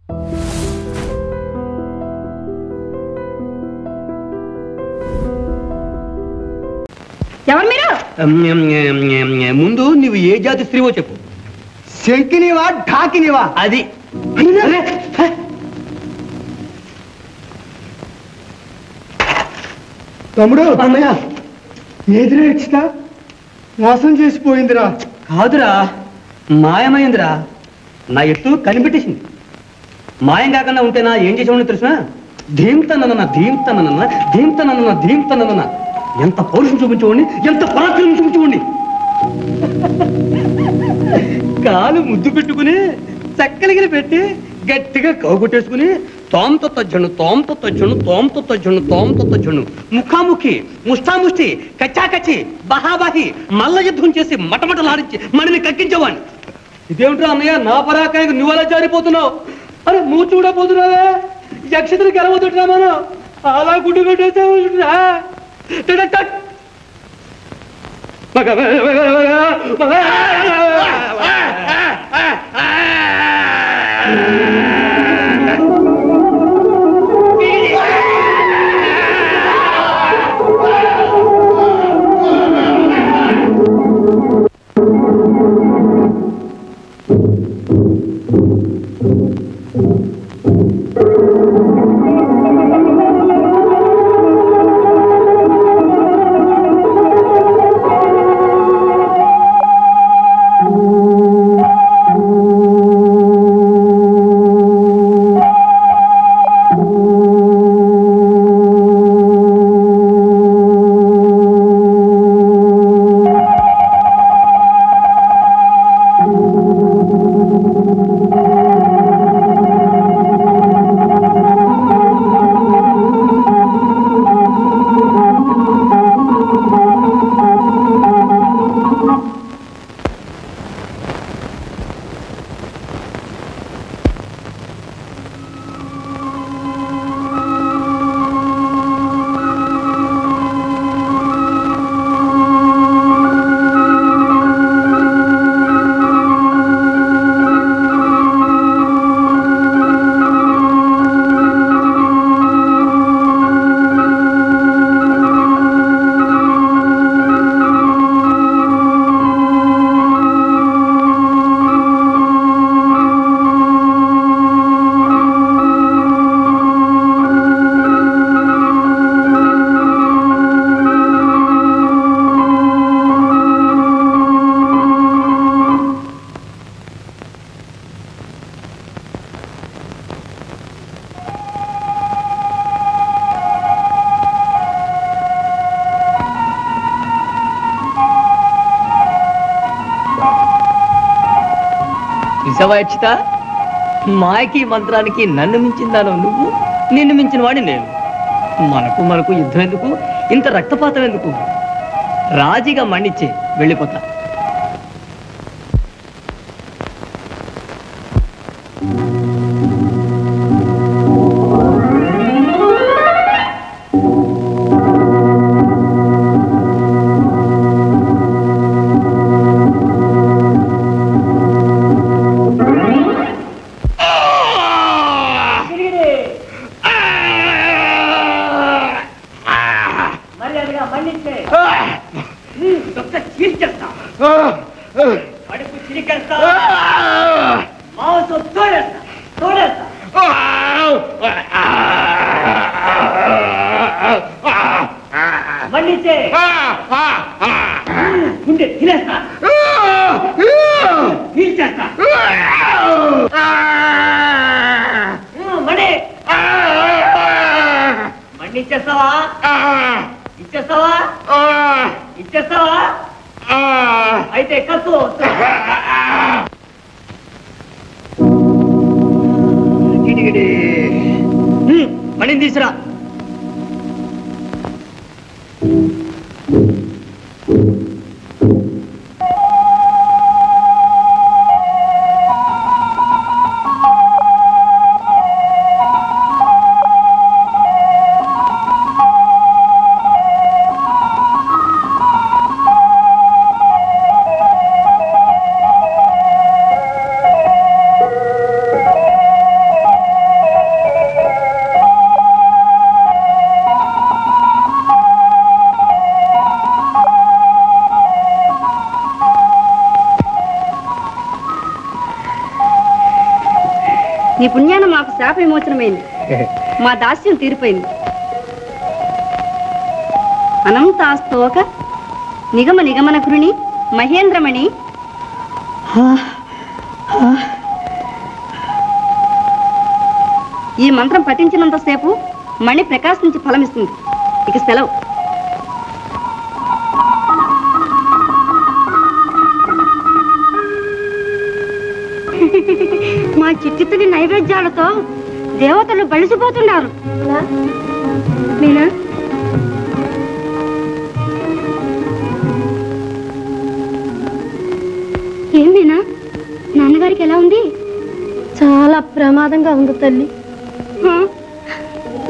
ఎవరు మీరు ముందు నువ్వు ఏ జాతి స్త్రీవో చెప్పు శంకినివా ఢాకినివా అది తమ్ముడు అన్నయ్య ఏదిరా ఇచ్చిత మోసం చేసిపోయిందిరా కాదురా మాయమైందిరా నా ఎత్తు కనిపెట్టేసింది మాయం కాకుండా ఉంటేనా ఏం చేసేవాడిని తెలుసునా ధీంతనన్న ధీంతనన్న ధీంతనన్న ధీంతనన్న ఎంత పౌరుషం చూపించేవాడిని ఎంత పరాక్రమం చూపించేవాడిని కాలు ముద్దు పెట్టుకుని చక్కలిగిన పెట్టి గట్టిగా కౌగొట్టేసుకుని తోమతో తజ్జను తోమతో తజ్జను తోమతో తజ్జను తోమతో తజ్జను ముఖాముఖి ముష్టాముష్టి కచ్చాకచ్చి బహాబాహి మల్ల యుద్ధం చేసి మటమటలాడించి మనని కక్కించేవాడిని ఇదేమిట్రా అన్నయ్య నా పరాకాయకు నువ్వు అలా జారిపోతున్నావు అరే నువ్వు చూడబోతున్నావే యక్షతలు గెలవదుట్రా మనం అలా గుడ్డు పెట్టేసావు విషవాయక్షిత మాయకి మంత్రానికి నన్ను మించిందాను నువ్వు నిన్ను మించిన వాడి నేను మనకు మనకు యుద్ధం ఎందుకు ఇంత రక్తపాతం ఎందుకు రాజీగా మన్నిచ్చే వెళ్ళిపోతా మర్యాదగా మన్నించే చీల్చేస్తా కడుపు చిరికేస్తా మాంసం తోడేస్తా తోడేస్తా మన్నించే గుండె తినేస్తా పీల్చేస్తా మణి మన్నిచ్చేస్తావా ఇచ్చేస్తావా ఇచ్చేస్తావా అయితే కసు మణిని తీసురా నీ పుణ్యాన మాకు శాప విమోచనమైంది మా దాస్యం తీరిపోయింది అనంతాస్తోక నిగమ నిగమన కురుని మహేంద్రమణి ఈ మంత్రం పఠించినంతసేపు మణి ప్రకాశించి ఫలమిస్తుంది ఇక సెలవు మా చిట్టితుడి నైవేద్యాలతో దేవతలు బలిసిపోతున్నారు మీనా ఏం మీనా నాన్నగారికి ఎలా ఉంది చాలా ప్రమాదంగా ఉంది తల్లి